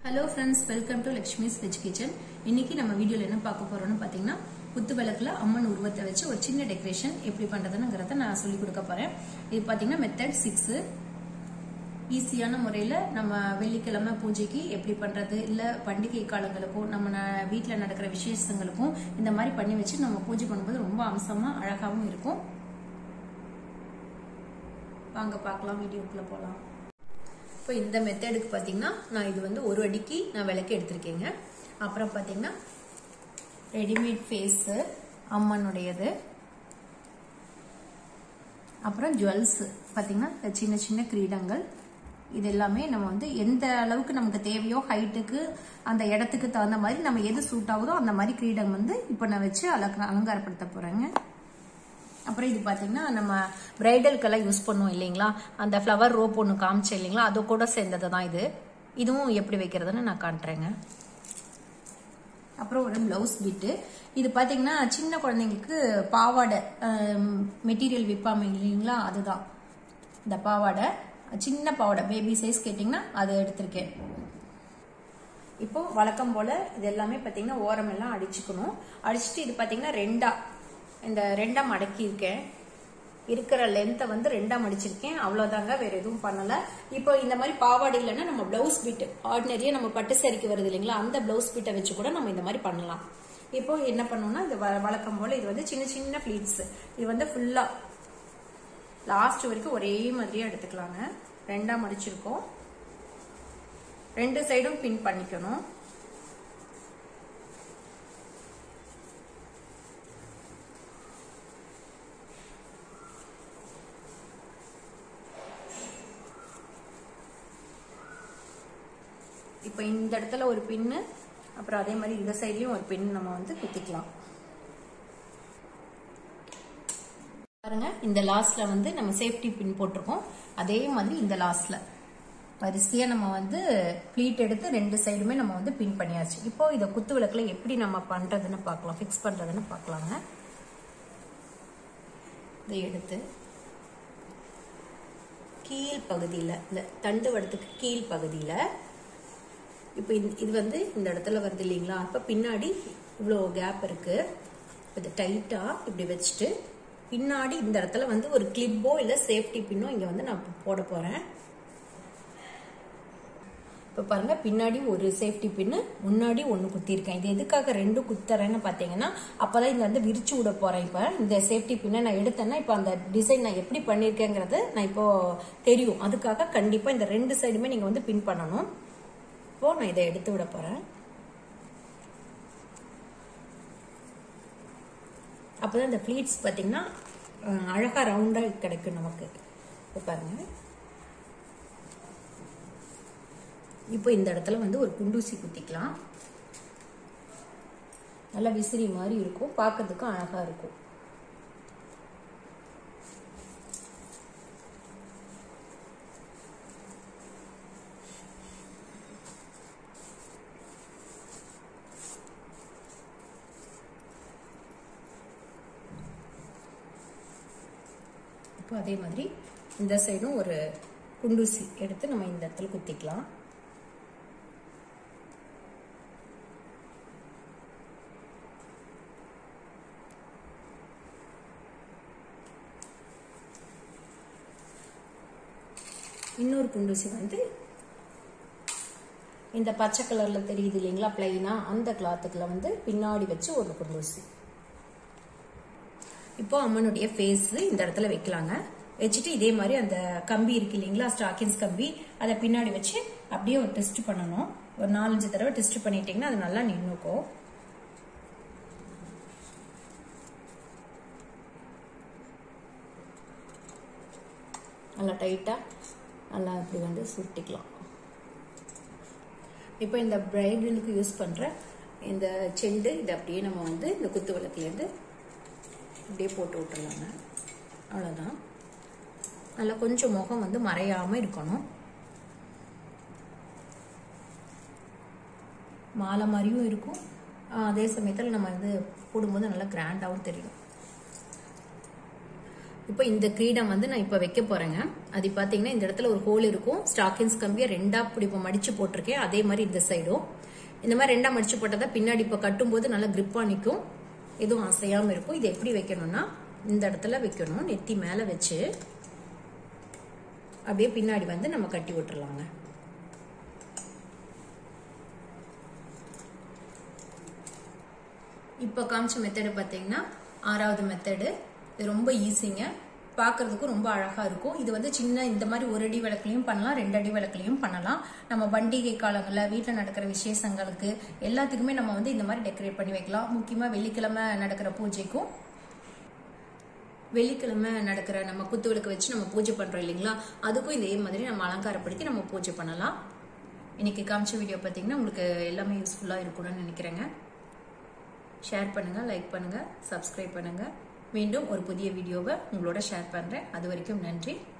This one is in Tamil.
hello friends welcome to Lakshmi's veg kitchen இன்னைக்கு நம்ம வீடியோல என்ன பார்க்க போறோம்னு பாத்தீங்கன்னா குத்து விளக்குல அம்மன் உருவத்தை வச்சு ஒரு சின்ன டெக்கரேஷன் எப்படி பண்றதுங்கிறத நான் சொல்லி கொடுக்க போறேன் இது பாத்தீங்கன்னா மெத்தட் சிக்ஸ் ஈஸியான முறையில நம்ம வெள்ளிக்கிழமை பூஜைக்கு எப்படி பண்றது இல்ல பண்டிகை காலங்களுக்கும் நம்ம ந- வீட்ல நடக்கிற விசேஷங்களுக்கும் இந்த மாதிரி பண்ணி வச்சு நம்ம பூஜை பண்ணும்போது ரொம்ப அம்சமா அழகாவும் இருக்கும் வாங்க பார்க்கலாம் வீடியோக்குள்ள போலாம் இப்போ இந்த மெத்தடுக்கு பார்த்தீங்கன்னா நான் இது வந்து ஒரு அடிக்கு நான் விளக்கு எடுத்திருக்கேங்க அப்புறம் பார்த்தீங்கன்னா ரெடிமேட் ஃபேஸு அம்மனுடையது அப்புறம் ஜுவல்ஸ் பார்த்தீங்கன்னா இந்த சின்ன சின்ன கிரீடங்கள் இது எல்லாமே நம்ம வந்து எந்த அளவுக்கு நமக்கு தேவையோ ஹைட்டுக்கு அந்த இடத்துக்கு தகுந்த மாதிரி நம்ம எது சூட் ஆகுதோ அந்த மாதிரி கிரீடம் வந்து இப்போ நான் வச்சு அலங்க அலங்காரப்படுத்த போறேங்க அப்புறம் இது பார்த்தீங்கன்னா நம்ம பிரைடலுக்கெல்லாம் யூஸ் பண்ணுவோம் இல்லைங்களா அந்த ஃப்ளவர் ரோப் ஒன்று காமிச்சேன் இல்லைங்களா அது கூட சேர்ந்தது தான் இது இதுவும் எப்படி வைக்கிறதுன்னு நான் காட்டுறேங்க அப்புறம் ஒரு பிளவுஸ் பிட்டு இது பார்த்தீங்கன்னா சின்ன குழந்தைங்களுக்கு பாவாடை மெட்டீரியல் விற்பாங்க இல்லைங்களா அதுதான் இந்த பாவாடை சின்ன பாவாடை பேபி சைஸ் கேட்டிங்கன்னா அது எடுத்திருக்கேன் இப்போ வழக்கம் போல இது எல்லாமே பார்த்தீங்கன்னா ஓரமெல்லாம் அடிச்சுக்கணும் அடிச்சுட்டு இது பார்த்தீங்கன்னா ரெண்டா இந்த ரெண்டா மடக்கி இருக்கேன் இருக்கிற லென்த்தை வந்து ரெண்டா மடிச்சிருக்கேன் அவ்வளவுதாங்க வேற எதுவும் பண்ணல இப்போ இந்த மாதிரி பாவாடை இல்லைன்னா நம்ம பிளவுஸ் பிட் ஆர்டினரியா நம்ம பட்டு சரிக்கு வருது இல்லைங்களா அந்த பிளவுஸ் பிட்டை வச்சு கூட நம்ம இந்த மாதிரி பண்ணலாம் இப்போ என்ன பண்ணணும்னா இது வ- வழக்கம் போல இது வந்து சின்ன சின்ன ஃபிளீட்ஸ் இது வந்து ஃபுல்லா லாஸ்ட் வரைக்கும் ஒரே மாதிரியே எடுத்துக்கலாங்க ரெண்டா மடிச்சிருக்கோம் ரெண்டு சைடும் பின் பண்ணிக்கணும் இப்போ இந்த இடத்துல ஒரு பின்னு அப்புறம் அதே மாதிரி இந்த சைட்லயும் ஒரு பின் நம்ம வந்து குத்திக்கலாம் பாருங்க இந்த லாஸ்ட்ல வந்து நம்ம சேஃப்டி பின் போட்டிருக்கோம் அதே மாதிரி இந்த லாஸ்ட்ல வரிசையா நம்ம வந்து ப்ளீட் எடுத்து ரெண்டு சைடுமே நம்ம வந்து பின் பண்ணியாச்சு இப்போ இதை குத்து விளக்குல எப்படி நம்ம பண்றதுன்னு பார்க்கலாம் ஃபிக்ஸ் பண்றதுன்னு பார்க்கலாங்க இதை எடுத்து கீழ் பகுதியில் இந்த தண்டு வடத்துக்கு கீழ் பகுதியில் இப்போ இது இது வந்து இந்த இடத்துல வருது இல்லைங்களா அப்போ பின்னாடி இவ்வளோ கேப் இருக்கு இது டைட்டாக இப்படி வச்சுட்டு பின்னாடி இந்த இடத்துல வந்து ஒரு கிளிப்போ இல்லை சேஃப்டி பின்னோ இங்கே வந்து நான் போட போகிறேன் இப்போ பாருங்க பின்னாடி ஒரு சேஃப்டி பின்னு முன்னாடி ஒன்று குத்திருக்கேன் இது எதுக்காக ரெண்டும் குத்துறேன்னு பார்த்தீங்கன்னா அப்போதான் இந்த வந்து விரிச்சு விட போறேன் இப்போ இந்த சேஃப்டி பின்னை நான் எடுத்தேன்னா இப்போ அந்த டிசைன் நான் எப்படி பண்ணியிருக்கேங்கிறது நான் இப்போ தெரியும் அதுக்காக கண்டிப்பாக இந்த ரெண்டு சைடுமே நீங்கள் வந்து பின் பண்ணணும் இப்போ நான் இதை எடுத்து விட போறேன் அப்பதான் இந்த ஃபிளீட்ஸ் பார்த்தீங்கன்னா அஹ், அழகா ரவுண்டா கிடைக்கும் நமக்கு இப்போ பாருங்க இப்போ இந்த இடத்துல வந்து ஒரு குண்டூசி குத்திக்கலாம் நல்லா விசிறி மாதிரி இருக்கும் பார்க்கறதுக்கும் அழகா இருக்கும் இப்போ அதே மாதிரி இந்த சைடும் ஒரு குண்டூசி எடுத்து நம்ம இந்த இடத்துல குத்திக்கலாம் இன்னொரு குண்டூசி வந்து இந்த பச்சை கலர்ல தெரியுது இல்லைங்களா பிளைனா அந்த கிளாத்துக்குள்ள வந்து பின்னாடி வச்சு ஒரு குண்டூசி இப்போ அம்மனுடைய ஃபேஸ் இந்த இடத்துல வைக்கலாங்க வச்சுட்டு இதே மாதிரி அந்த கம்பி இருக்கு இல்லைங்களா ஸ்டாக்கின்ஸ் கம்பி அதை பின்னாடி வச்சு அப்படியே ஒரு டெஸ்ட் பண்ணணும் ஒரு நாலஞ்சு தடவை டெஸ்ட் பண்ணிட்டீங்கன்னா அது நல்லா நின்னுக்கும் நல்லா டைட்டாக நல்லா இப்படி வந்து சுட்டிக்கலாம் இப்போ இந்த பிரைடலுக்கு யூஸ் பண்ணுற இந்த செண்டு இதை அப்படியே நம்ம வந்து இந்த குத்து விளக்குலேருந்து அப்படியே போட்டு விட்டுறலாங்க அவ்வளோதான் நல்லா கொஞ்சம் முகம் வந்து மறையாமல் இருக்கணும் மாலை மாதிரியும் இருக்கும் ஆஹ் அதே சமயத்தில் நம்ம வந்து போடும்போது நல்லா கிராண்டாகவும் தெரியும் இப்போ இந்த கிரீடம் வந்து நான் இப்போ வைக்க போறேங்க அது பாத்தீங்கன்னா இந்த இடத்துல ஒரு ஹோல் இருக்கும் ஸ்டாக்கின்ஸ் கம்பியை ரெண்டா இப்படி இப்போ மடிச்சு போட்டிருக்கேன் அதே மாதிரி இந்த சைடும் இந்த மாதிரி ரெண்டா மடிச்சு போட்டதா பின்னாடி இப்போ கட்டும்போது நல்லா கிரிப்பா நிற்கும் எதுவும் அசையாம இருக்கும் இது எப்படி வைக்கணும்னா இந்த இடத்துல வைக்கணும் நெத்தி மேல வச்சு அப்படியே பின்னாடி வந்து நம்ம கட்டி விட்டுறலாங்க இப்போ காமிச்ச மெத்தடு பார்த்தீங்கன்னா ஆறாவது மெத்தடு இது ரொம்ப ஈஸிங்க பார்க்கறதுக்கும் ரொம்ப அழகா இருக்கும் இது வந்து சின்ன இந்த மாதிரி ஒரு அடி விளக்குலையும் பண்ணலாம் ரெண்டு அடி விளக்குலையும் பண்ணலாம் நம்ம பண்டிகை காலங்களில் வீட்டில் நடக்கிற விசேஷங்களுக்கு எல்லாத்துக்குமே நம்ம வந்து இந்த மாதிரி டெக்கரேட் பண்ணி வைக்கலாம் முக்கியமாக வெள்ளிக்கிழமை நடக்கிற பூஜைக்கும் வெள்ளிக்கிழமை நடக்கிற நம்ம குத்து விளக்கு வச்சு நம்ம பூஜை பண்றோம் இல்லைங்களா அதுக்கும் இதே மாதிரி நம்ம அலங்காரப்படுத்தி நம்ம பூஜை பண்ணலாம் இன்னைக்கு காமிச்ச வீடியோ பார்த்தீங்கன்னா உங்களுக்கு எல்லாமே யூஸ்ஃபுல்லாக இருக்கும்னு நினைக்கிறேங்க ஷேர் பண்ணுங்க லைக் பண்ணுங்க சப்ஸ்கிரைப் பண்ணுங்க மீண்டும் ஒரு புதிய வீடியோவை உங்களோட ஷேர் பண்றேன் அது வரைக்கும் நன்றி